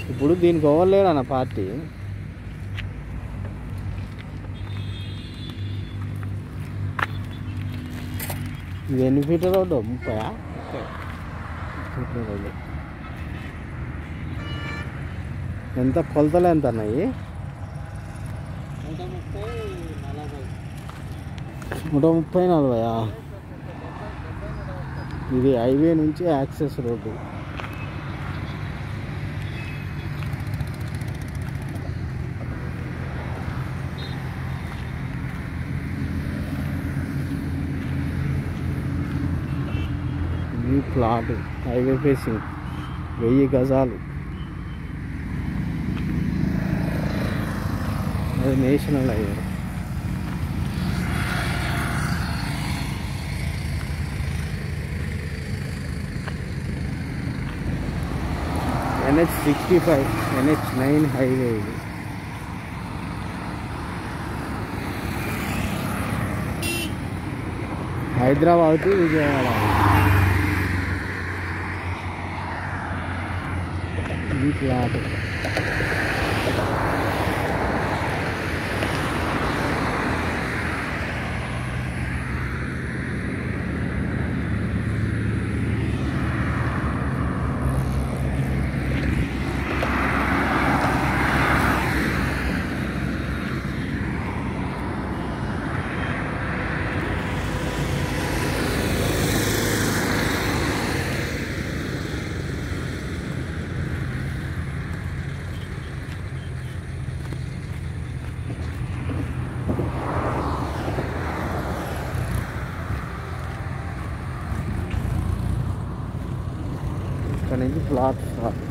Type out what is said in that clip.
ఇప్పుడు దీనికి ఎవరు లేరు అన్న పార్టీ ఇది ఎన్ని ఫీటర్ రోడ్డు ముప్పై ఫీటర్ రోడ్డు ఎంత కొలతలు ఎంత అన్నాయి నూట ముప్పై నలభై నూట ముప్పై నలభయా ఇది హైవే నుంచి యాక్సెస్ రోడ్డు ఈ ప్లాట్ హైవే ఫేసింగ్ వెయ్యి గజాలు అది national highway NH sixty five NH nine highway ఇది హైదరాబాద్ టు విజయవాడ ఇది ప్లాట్ ఇక్కడ నుంచి ప్లాట్ స్టార్ట్